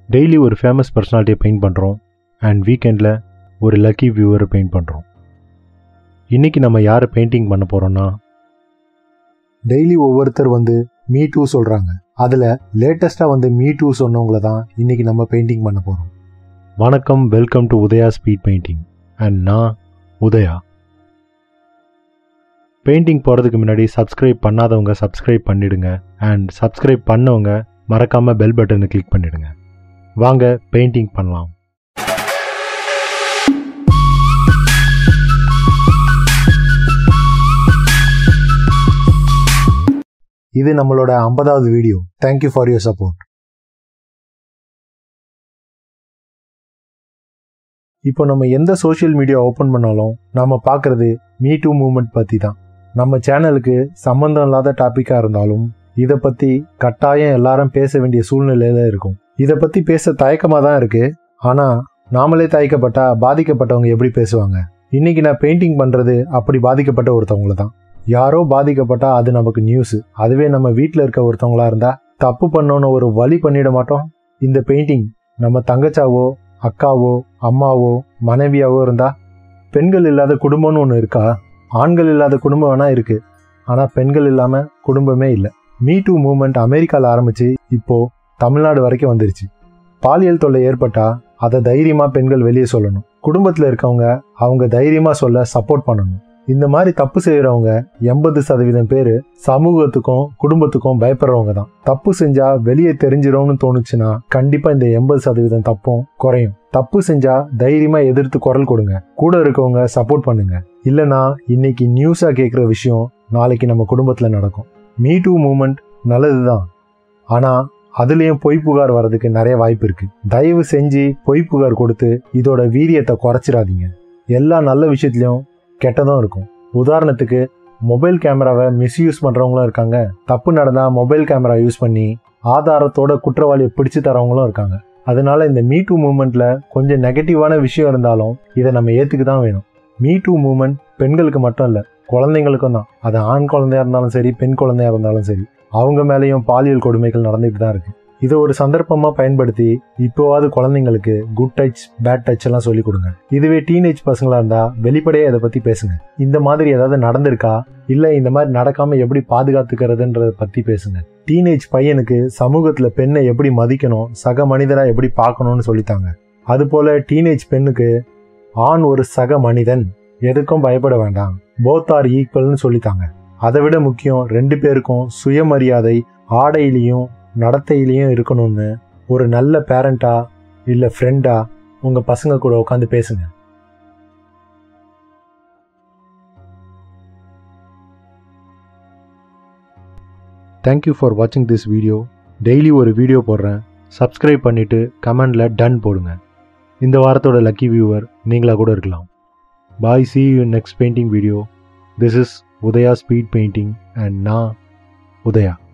daily ஒரு famous பர்சனாலிட்டியை paint பண்ணுறோம் அண்ட் வீக்கெண்டில் ஒரு லக்கி வியூவரை பெயிண்ட் பண்ணுறோம் இன்றைக்கி நம்ம யாரை பெயிண்டிங் பண்ண போகிறோன்னா டெய்லி ஒவ்வொருத்தர் வந்து மீ டூ சொல்கிறாங்க அதில் லேட்டஸ்ட்டாக வந்து மீ டூ சொன்னவங்கள தான் இன்றைக்கி நம்ம பெயிண்டிங் பண்ண போகிறோம் வணக்கம் welcome to Udhaya speed painting and நான் உதயா பெயிண்டிங் போகிறதுக்கு முன்னாடி சப்ஸ்கிரைப் பண்ணாதவங்க சப்ஸ்கிரைப் பண்ணிடுங்க அண்ட் சப்ஸ்கிரைப் பண்ணவங்க மறக்காமல் பெல் பட்டனை கிளிக் பண்ணிடுங்க வாங்க பெயிண்டிங் பண்ணலாம் இது நம்மளோட ஐம்பதாவது video thank you for your support இப்போ நம்ம எந்த சோஷியல் மீடியா ஓப்பன் பண்ணாலும் நம்ம பார்க்குறது மீ டூ மூமெண்ட் பற்றி தான் நம்ம சேனலுக்கு சம்மந்தம் இல்லாத டாப்பிக்காக இருந்தாலும் இதை பற்றி கட்டாயம் எல்லாரும் பேச வேண்டிய சூழ்நிலையில இருக்கும் இதை பற்றி பேச தயக்கமாக தான் இருக்குது ஆனால் நாமளே தயக்கப்பட்டா பாதிக்கப்பட்டவங்க எப்படி பேசுவாங்க இன்னைக்கு நான் பெயிண்டிங் பண்ணுறது அப்படி பாதிக்கப்பட்ட ஒருத்தவங்கள தான் யாரோ பாதிக்கப்பட்டா அது நமக்கு நியூஸ் அதுவே நம்ம வீட்டில் இருக்க ஒருத்தவங்களா இருந்தா தப்பு பண்ணோன்னு ஒரு வழி பண்ணிட மாட்டோம் இந்த பெயிண்டிங் நம்ம தங்கச்சாவோ அக்காவோ அம்மாவோ மனைவியாவோ இருந்தா பெண்கள் இல்லாத குடும்பம்னு ஒன்று இருக்கா ஆண்கள் இல்லாத குடும்பம் வேணா இருக்கு ஆனால் பெண்கள் இல்லாம குடும்பமே இல்லை மீ டூ மூமெண்ட் அமெரிக்காவில் ஆரம்பிச்சு இப்போ தமிழ்நாடு வரைக்கும் வந்துருச்சு பாலியல் தொல்லை ஏற்பட்டா அதை தைரியமா பெண்கள் வெளியே சொல்லணும் குடும்பத்தில் இருக்கவங்க அவங்க தைரியமா சொல்ல சப்போர்ட் பண்ணணும் இந்த மாதிரி தப்பு செய்யறவங்க எண்பது சதவீதம் பேர் சமூகத்துக்கும் குடும்பத்துக்கும் பயப்படுறவங்க தான் தப்பு செஞ்சா வெளியே தெரிஞ்சிரும்னு தோணுச்சுன்னா கண்டிப்பா இந்த எண்பது சதவீதம் தப்பும் குறையும் தப்பு செஞ்சா தைரியமா எதிர்த்து குரல் கொடுங்க கூட இருக்கவங்க சப்போர்ட் பண்ணுங்க இல்லனா இன்னைக்கு நியூஸா கேட்குற விஷயம் நாளைக்கு நம்ம குடும்பத்துல நடக்கும் மீ டூ மூமெண்ட் நல்லதுதான் ஆனா அதுலயும் பொய் புகார் வர்றதுக்கு நிறைய வாய்ப்பு இருக்கு தயவு செஞ்சு பொய் புகார் கொடுத்து இதோட வீரியத்தை குறைச்சிடாதீங்க எல்லா நல்ல விஷயத்துலயும் கெட்டதும் இருக்கும் உதாரணத்துக்கு மொபைல் கேமராவை மிஸ்யூஸ் பண்ணுறவங்களும் இருக்காங்க தப்பு நடந்தால் மொபைல் கேமரா யூஸ் பண்ணி ஆதாரத்தோட குற்றவாளியை பிடிச்சு தரவங்களும் இருக்காங்க அதனால இந்த மீ டூ மூமெண்ட்ல கொஞ்சம் நெகட்டிவான விஷயம் இருந்தாலும் இதை நம்ம ஏற்றுக்கு தான் வேணும் மீ டூ மூமெண்ட் பெண்களுக்கு மட்டும் இல்லை குழந்தைங்களுக்கும் தான் அது ஆண் குழந்தையா இருந்தாலும் சரி பெண் குழந்தையா இருந்தாலும் சரி அவங்க மேலேயும் பாலியல் கொடுமைகள் நடந்துட்டு தான் இருக்கு இதை ஒரு சந்தர்ப்பமாக பயன்படுத்தி இப்போவாது குழந்தைங்களுக்கு குட் டச் பேட் டச் எல்லாம் சொல்லிக் கொடுங்க இதுவே டீனேஜ் பசங்களா இருந்தா வெளிப்படையாக இதை பற்றி பேசுங்க இந்த மாதிரி ஏதாவது நடந்திருக்கா இல்லை இந்த மாதிரி நடக்காம எப்படி பாதுகாத்துக்கிறதுன்றத பற்றி பேசுங்க டீனேஜ் பையனுக்கு சமூகத்தில் பெண்ணை எப்படி மதிக்கணும் சக மனிதராக எப்படி பார்க்கணும்னு சொல்லித்தாங்க அதுபோல டீனேஜ் பெண்ணுக்கு ஆண் ஒரு சக மனிதன் எதுக்கும் பயப்பட வேண்டாம் போத் ஆர் ஈக்குவல்னு சொல்லித்தாங்க அதை விட முக்கியம் ரெண்டு பேருக்கும் சுயமரியாதை ஆடையிலையும் நடத்தையிலையும் இருக்கணும்னு ஒரு நல்ல பேரண்டா இல்லை ஃப்ரெண்டா உங்கள் பசங்க கூட உட்காந்து பேசுங்க தேங்க்யூ ஃபார் வாட்சிங் திஸ் வீடியோ டெய்லி ஒரு வீடியோ போடுறேன் சப்ஸ்கிரைப் பண்ணிவிட்டு கமெண்டில் டன் போடுங்க இந்த வாரத்தோட லக்கி வியூவர் நீங்களாக கூட இருக்கலாம் bye see you next painting video this is Udhaya speed painting and நான் உதயா